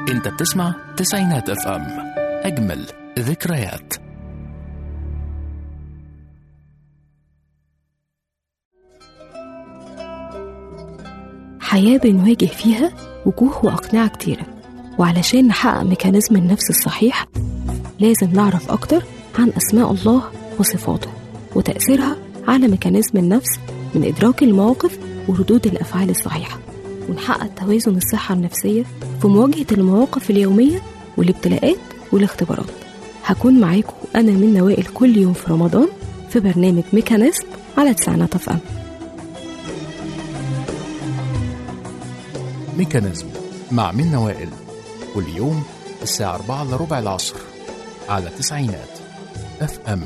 انت بتسمع تسعينات اف ام اجمل ذكريات حياة بنواجه فيها وجوه وأقنعة كتيرة وعلشان نحقق ميكانيزم النفس الصحيح لازم نعرف أكتر عن أسماء الله وصفاته وتأثيرها على ميكانيزم النفس من إدراك المواقف وردود الأفعال الصحيحة ونحقق توازن الصحة النفسية في مواجهة المواقف اليومية والابتلاءات والاختبارات هكون معاكم أنا من نوائل كل يوم في رمضان في برنامج ميكانيزم على تسعينات اف ام ميكانيزم مع منى وائل كل يوم الساعة 4 إلا ربع العصر على تسعينات اف ام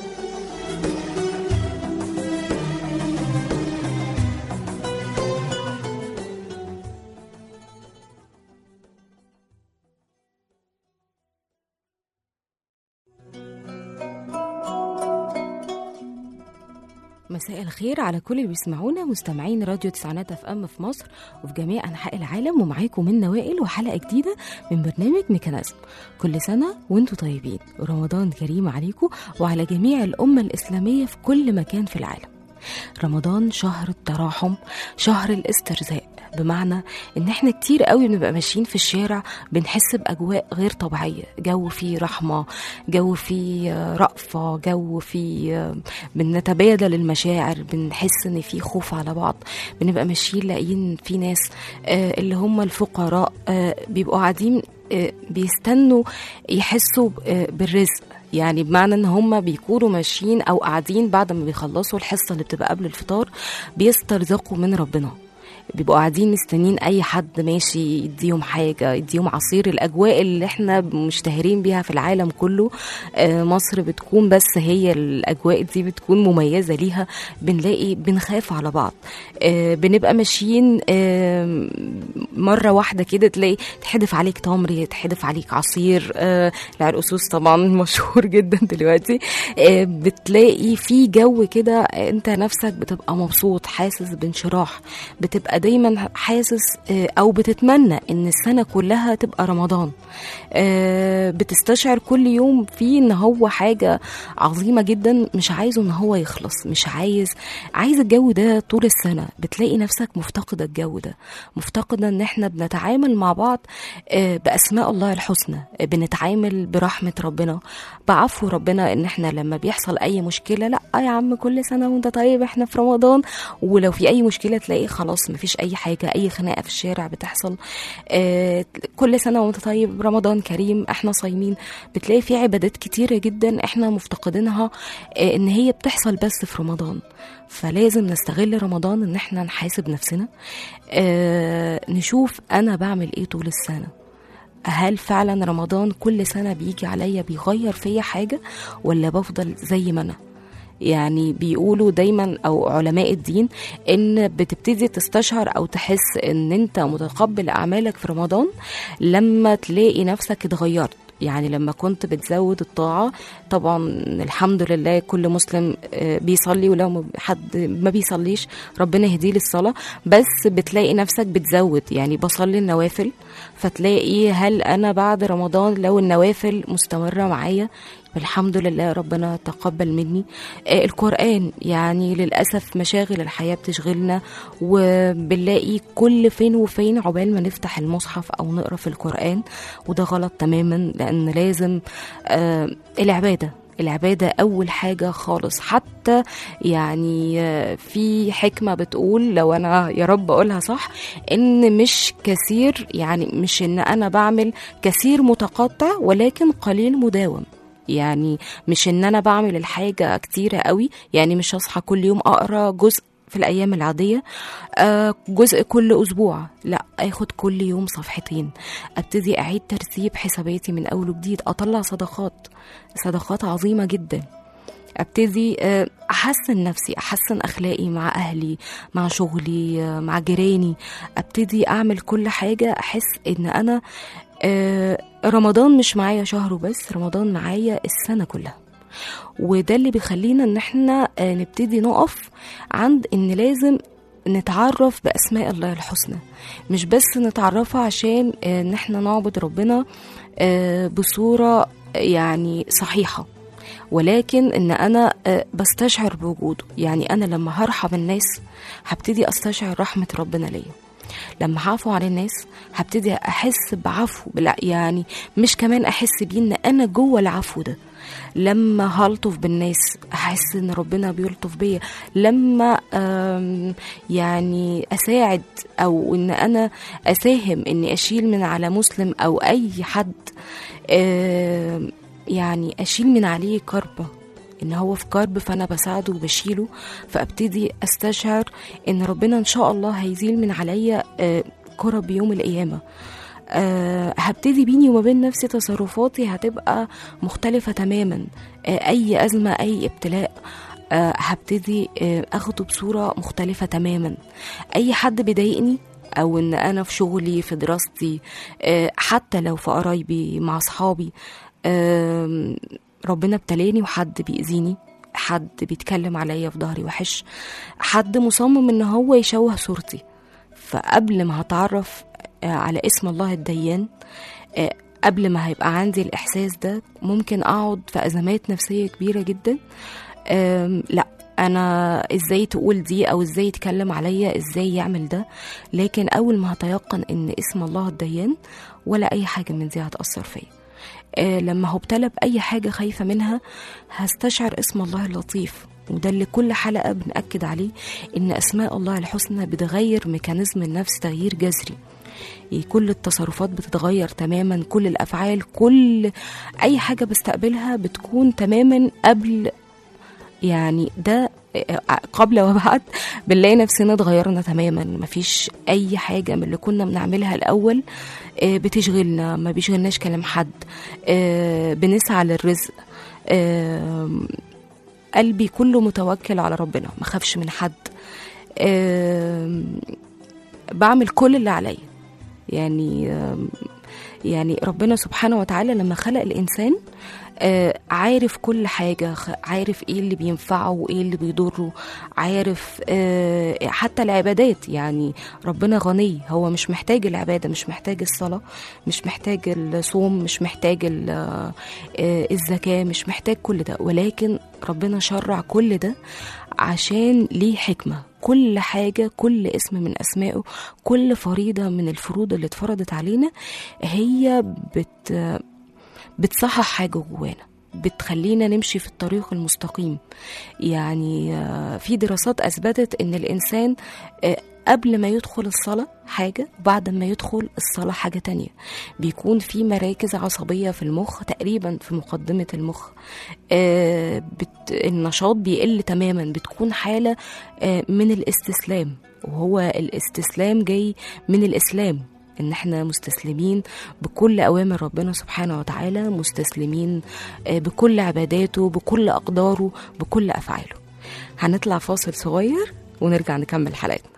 مساء الخير على كل اللي بيسمعونا مستمعين راديو تسعينات اف ام في مصر وفي جميع انحاء العالم ومعاكم من نوائل وحلقه جديده من برنامج ميكانيزم كل سنه وانتم طيبين رمضان كريم عليكم وعلى جميع الامه الاسلاميه في كل مكان في العالم رمضان شهر التراحم شهر الاسترزاق بمعنى ان احنا كتير قوي بنبقى ماشيين في الشارع بنحس باجواء غير طبيعيه جو فيه رحمه جو فيه آه، رأفه جو فيه آه، بنتبادل المشاعر بنحس ان في خوف على بعض بنبقى ماشيين لاقيين في ناس آه، اللي هم الفقراء آه، بيبقوا قاعدين آه، بيستنوا يحسوا ب- آه، بالرزق يعني بمعنى ان هم بيكونوا ماشيين او قاعدين بعد ما بيخلصوا الحصه اللي بتبقى قبل الفطار بيسترزقوا من ربنا بيبقوا قاعدين مستنيين اي حد ماشي يديهم حاجه يديهم عصير الاجواء اللي احنا مشتهرين بيها في العالم كله آه، مصر بتكون بس هي الاجواء دي بتكون مميزه ليها بنلاقي بنخاف على بعض آه، بنبقى ماشيين آه، مره واحده كده تلاقي تحدف عليك تمر يتحدف عليك عصير آه، العرقسوس طبعا مشهور جدا دلوقتي آه، بتلاقي في جو كده انت نفسك بتبقى مبسوط حاسس بانشراح بتبقى دايما حاسس آه، او بتتمنى ان السنه كلها تبقى رمضان آه، بتستشعر كل يوم فيه ان هو حاجه عظيمه جدا مش عايزه ان هو يخلص مش عايز عايز الجو ده طول السنه بتلاقي نفسك مفتقده الجو ده مفتقده ان احنا بنتعامل مع بعض آه، باسماء الله الحسنى آه، بنتعامل برحمه ربنا بعفو ربنا ان احنا لما بيحصل اي مشكله لا يا عم كل سنه وانت طيب احنا في رمضان ولو في اي مشكله تلاقي خلاص مفيش اي حاجه اي خناقه في الشارع بتحصل آه، كل سنه وانت طيب رمضان كريم احنا صايمين بتلاقي في عبادات كتيره جدا احنا مفتقدينها آه، ان هي بتحصل بس في رمضان فلازم نستغل رمضان ان احنا نحاسب نفسنا آه، نشوف انا بعمل ايه طول السنه هل فعلا رمضان كل سنه بيجي عليا بيغير فيا حاجه ولا بفضل زي ما انا يعني بيقولوا دايما او علماء الدين ان بتبتدي تستشعر او تحس ان انت متقبل اعمالك في رمضان لما تلاقي نفسك اتغيرت يعني لما كنت بتزود الطاعة طبعا الحمد لله كل مسلم آه، بيصلي ولو ما- حد ما بيصليش ربنا يهديه للصلاة بس بتلاقي نفسك بتزود يعني بصلي النوافل فتلاقي هل أنا بعد رمضان لو النوافل مستمرة معايا الحمد لله ربنا تقبل مني آه، القرآن يعني للأسف مشاغل الحياة بتشغلنا وبنلاقي كل فين وفين عقبال ما نفتح المصحف أو نقرأ في القرآن وده غلط تماما لأن لازم آه، العبادة العبادة أول حاجة خالص حتى يعني آه، في حكمة بتقول لو أنا يا رب أقولها صح إن مش كثير يعني مش إن أنا بعمل كثير متقطع ولكن قليل مداوم يعني مش ان انا بعمل الحاجه كتيره قوي يعني مش هصحى كل يوم اقرا جزء في الايام العاديه آه جزء كل اسبوع لا اخد كل يوم صفحتين ابتدي اعيد ترتيب حساباتي من اول وجديد اطلع صدقات صدقات عظيمه جدا ابتدي آه، احسن نفسي احسن اخلاقي مع اهلي مع شغلي آه، مع جيراني ابتدي اعمل كل حاجه احس ان انا آه، رمضان مش معايا شهر وبس رمضان معايا السنه كلها وده اللي بيخلينا ان احنا آه، نبتدي نقف عند ان لازم نتعرف بأسماء الله الحسنى مش بس نتعرفها عشان آه، ان احنا نعبد ربنا آه، بصورة يعني صحيحة ولكن ان انا آه، بستشعر بوجوده يعني انا لما هرحم الناس هبتدي استشعر رحمة ربنا ليا لما هعفو عن الناس هبتدي احس بعفو بلا يعني مش كمان احس بيه ان انا جوه العفو ده لما هلطف بالناس احس ان ربنا بيلطف بيا لما آم، يعني اساعد او ان انا اساهم اني اشيل من على مسلم او اي حد آم، يعني اشيل من عليه كربه ان هو في كرب فانا بساعده وبشيله فابتدي استشعر ان ربنا ان شاء الله هيزيل من عليا آه، كرب يوم القيامه أه هبتدي بيني وما بين نفسي تصرفاتي هتبقى مختلفة تماما أه أي أزمة أي ابتلاء أه هبتدي أه أخده بصورة مختلفة تماما أي حد بيضايقني أو إن أنا في شغلي في دراستي أه حتى لو في قرايبي مع أصحابي أه ربنا ابتلاني وحد بيأذيني حد بيتكلم عليا في ظهري وحش حد مصمم ان هو يشوه صورتي فقبل ما هتعرف آه، على اسم الله الديان آه، قبل ما هيبقى عندي الإحساس ده ممكن أقعد في أزمات نفسية كبيرة جدا آم، لا أنا إزاي تقول دي أو إزاي يتكلم عليا إزاي يعمل ده لكن أول ما هتيقن إن اسم الله الديان ولا أي حاجة من دي هتأثر فيا آه، لما هبتلى بأي حاجة خايفة منها هستشعر اسم الله اللطيف وده اللي كل حلقة بنأكد عليه إن أسماء الله الحسنى بتغير ميكانيزم النفس تغيير جذري كل التصرفات بتتغير تماما كل الأفعال كل أي حاجة بستقبلها بتكون تماما قبل يعني ده قبل وبعد بنلاقي نفسنا اتغيرنا تماما مفيش اي حاجه من اللي كنا بنعملها الاول آه، بتشغلنا ما بيشغلناش كلام حد آه، بنسعى للرزق آه، قلبي كله متوكل على ربنا ما خافش من حد آه، بعمل كل اللي عليا يعني آم، يعني ربنا سبحانه وتعالى لما خلق الإنسان آه، عارف كل حاجة خ- عارف ايه اللي بينفعه وايه اللي بيضره عارف آه، حتى العبادات يعني ربنا غني هو مش محتاج العبادة مش محتاج الصلاة مش محتاج الصوم مش محتاج ال- آه، الزكاة مش محتاج كل ده ولكن ربنا شرع كل ده عشان ليه حكمة كل حاجة كل اسم من أسمائه كل فريضة من الفروض اللي اتفرضت علينا هي بت بتصحح حاجة جوانا بتخلينا نمشي في الطريق المستقيم يعني آه، في دراسات أثبتت إن الإنسان آه، قبل ما يدخل الصلاة حاجة وبعد ما يدخل الصلاة حاجة تانية بيكون في مراكز عصبية في المخ تقريبا في مقدمة المخ آه، بت... النشاط بيقل تماما بتكون حالة آه، من الاستسلام وهو الاستسلام جاي من الإسلام ان احنا مستسلمين بكل اوامر ربنا سبحانه وتعالى مستسلمين آه، بكل عباداته بكل اقداره بكل افعاله هنطلع فاصل صغير ونرجع نكمل حلقتنا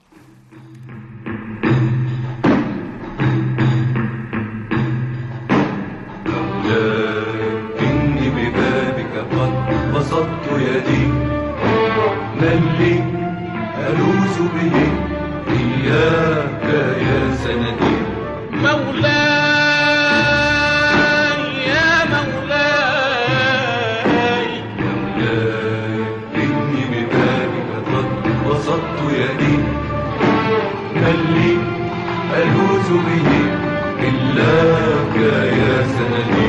إني ببابك قد بسطت يدي من لي ألوذ به إياك يا سندي مولاي يا مولاي مولاي إني ببابك قد بسطت يدي من لي ألوذ به إلاك يا سندي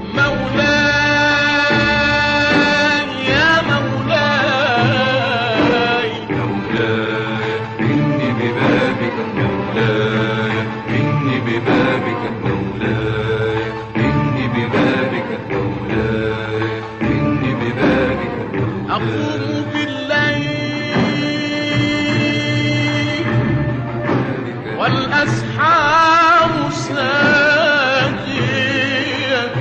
مولاي يا مولاي مولاي إني ببابك مولاي إني ببابك مولاي إني ببابك مولاي إني ببابك مولاي أقوم بالليل والأسحار ساجية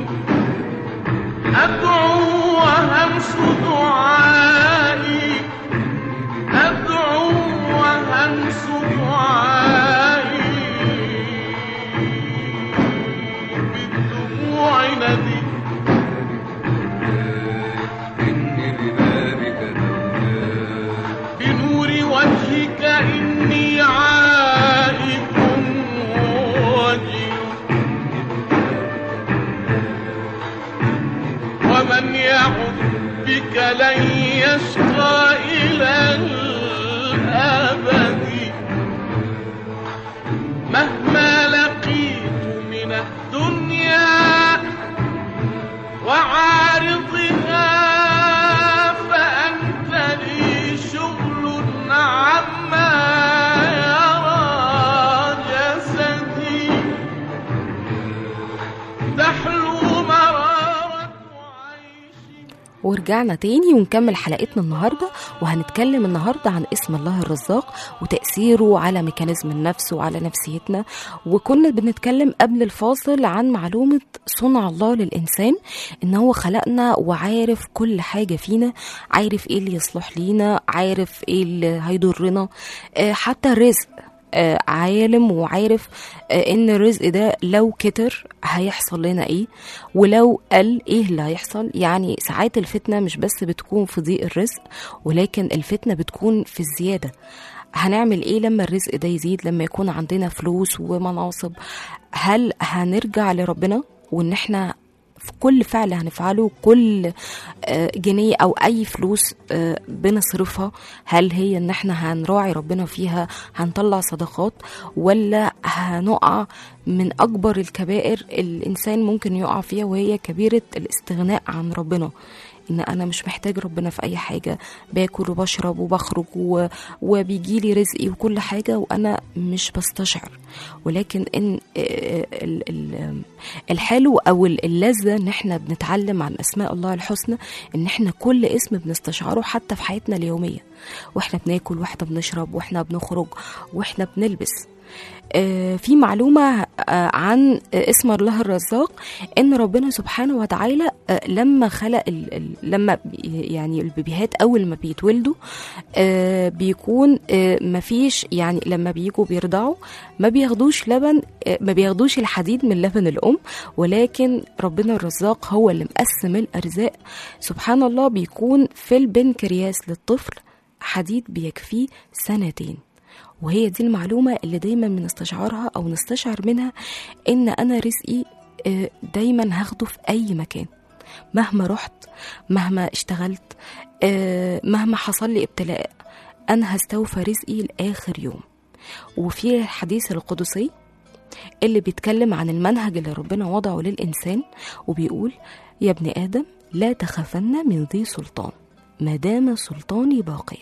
أدعو وهمس دعائي أدعو وهمس دعائي بالدموع ندي إني ببابك مولاي بنور وجهك ورجعنا تاني ونكمل حلقتنا النهارده وهنتكلم النهارده عن اسم الله الرزاق وتأثيره على ميكانيزم النفس وعلى نفسيتنا وكنا بنتكلم قبل الفاصل عن معلومة صنع الله للإنسان إن هو خلقنا وعارف كل حاجة فينا عارف إيه اللي يصلح لينا عارف إيه اللي هيضرنا آه، حتى الرزق آه، عالم وعارف آه، ان الرزق ده لو كتر هيحصل لنا ايه ولو قل ايه اللي هيحصل يعني ساعات الفتنه مش بس بتكون في ضيق الرزق ولكن الفتنه بتكون في الزياده هنعمل ايه لما الرزق ده يزيد لما يكون عندنا فلوس ومناصب هل هنرجع لربنا وان احنا في كل فعل هنفعله كل آه، جنيه او اي فلوس آه، بنصرفها هل هي ان احنا هنراعي ربنا فيها هنطلع صدقات ولا هنقع من اكبر الكبائر الانسان ممكن يقع فيها وهي كبيره الاستغناء عن ربنا ان انا مش محتاج ربنا في اي حاجه باكل وبشرب وبخرج و... وبيجيلي رزقي وكل حاجه وانا مش بستشعر ولكن ان آه، ال- ال- الحلو او اللذه ان احنا بنتعلم عن اسماء الله الحسنى ان احنا كل اسم بنستشعره حتى في حياتنا اليوميه واحنا بناكل واحنا بنشرب واحنا بنخرج واحنا بنلبس آه، في معلومة آه، عن آه، اسم الله الرزاق ان ربنا سبحانه وتعالى آه، لما خلق ال- ال- لما بي- يعني البيبيهات اول ما بيتولدوا آه، بيكون آه، مفيش يعني لما بيجوا بيرضعوا ما بياخدوش لبن آه، ما بياخدوش الحديد من لبن الام ولكن ربنا الرزاق هو اللي مقسم الارزاق سبحان الله بيكون في البنكرياس للطفل حديد بيكفيه سنتين وهي دي المعلومة اللي دايما بنستشعرها أو نستشعر منها إن أنا رزقي آه، دايما هاخده في أي مكان مهما رحت مهما اشتغلت آه، مهما حصل لي ابتلاء أنا هستوفى رزقي لآخر يوم وفي الحديث القدسي اللي بيتكلم عن المنهج اللي ربنا وضعه للإنسان وبيقول يا ابن آدم لا تخافن من ذي سلطان ما دام سلطاني باقيا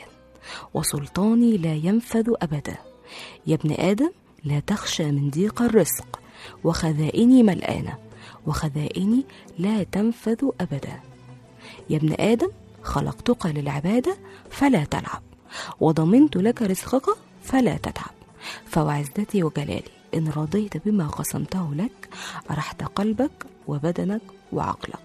وسلطاني لا ينفذ أبدا يا ابن آدم لا تخشى من ضيق الرزق وخذائني ملآنة وخذائني لا تنفذ أبدا يا ابن آدم خلقتك للعبادة فلا تلعب وضمنت لك رزقك فلا تتعب فوعزتي وجلالي إن رضيت بما قسمته لك أرحت قلبك وبدنك وعقلك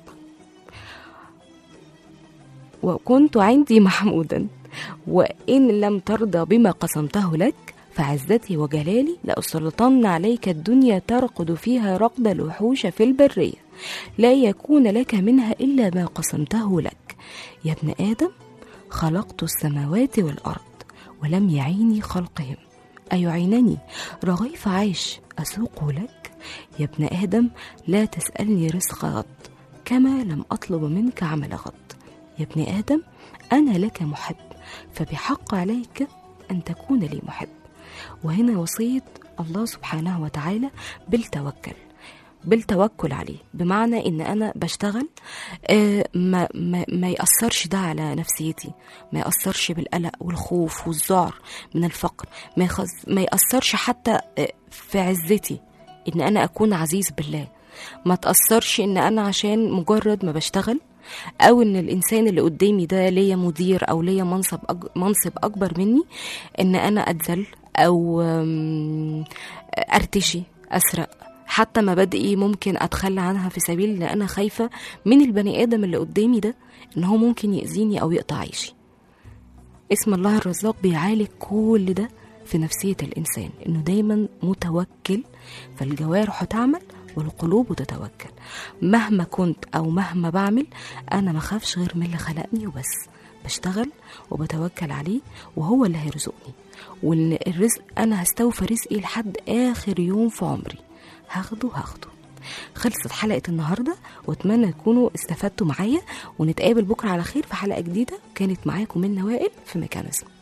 وكنت عندي محمودا وإن لم ترضى بما قسمته لك فعزتي وجلالي لأسلطن عليك الدنيا ترقد فيها رقد الوحوش في البرية لا يكون لك منها إلا ما قسمته لك يا ابن آدم خلقت السماوات والأرض ولم يعيني خلقهم أيعينني رغيف عيش أسوق لك يا ابن آدم لا تسألني رزق غد كما لم أطلب منك عمل غد يا ابن آدم أنا لك محب فبحق عليك أن تكون لي محب وهنا وصية الله سبحانه وتعالى بالتوكل بالتوكل عليه بمعنى ان انا بشتغل آه، ما, ما, ما يأثرش ده على نفسيتي ما يأثرش بالقلق والخوف والذعر من الفقر ما, يخز ما يأثرش حتى آه، في عزتي ان انا اكون عزيز بالله ما تأثرش ان انا عشان مجرد ما بشتغل او ان الانسان اللي قدامي ده ليا مدير او ليا منصب أج... منصب اكبر مني ان انا اتذل او أم، ارتشي اسرق حتى مبادئي ممكن اتخلى عنها في سبيل ان انا خايفه من البني ادم اللي قدامي ده ان هو ممكن ياذيني او يقطع عيشي اسم الله الرزاق بيعالج كل ده في نفسية الإنسان إنه دايما متوكل فالجوارح تعمل والقلوب تتوكل مهما كنت أو مهما بعمل أنا ما خافش غير من اللي خلقني وبس بشتغل وبتوكل عليه وهو اللي هيرزقني وإن الرزق أنا هستوفى رزقي لحد آخر يوم في عمري هاخده هاخده خلصت حلقة النهاردة واتمنى تكونوا استفدتوا معايا ونتقابل بكرة على خير في حلقة جديدة كانت معاكم من نوائل في ميكانيزم